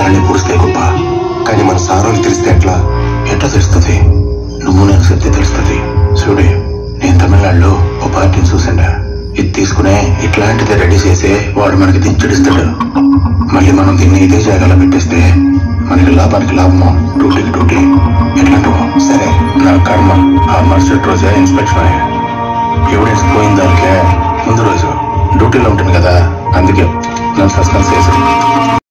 వాళ్ళని పూడిస్తే గొప్ప కానీ మన సారోలు తెలిస్తే ఎట్లా ఎట్లా తెలుస్తుంది నువ్వు నాకు చెప్తే తెలుస్తుంది చూడే నేను తమిళనాడులో ఓ పార్టీని చూసాడా ఇది తీసుకునే ఇట్లాంటిది రెడీ చేసే వాడు మనకి దించడిస్తాడు మళ్ళీ మనం దీన్ని ఇదే జాగాలో పెట్టేస్తే మనకి లాభానికి లాభము డ్యూటీకి డ్యూటీ ఎట్లాంటివో సరే నా కర్మ ఆ మరుసటి రోజే ఇన్స్పెక్షన్ అయ్యా ఎవిడెన్స్ పోయిన దానికే ముందు రోజు డ్యూటీలో ఉంటుంది కదా అందుకే నన్ను సస్పెన్స్ చేశారు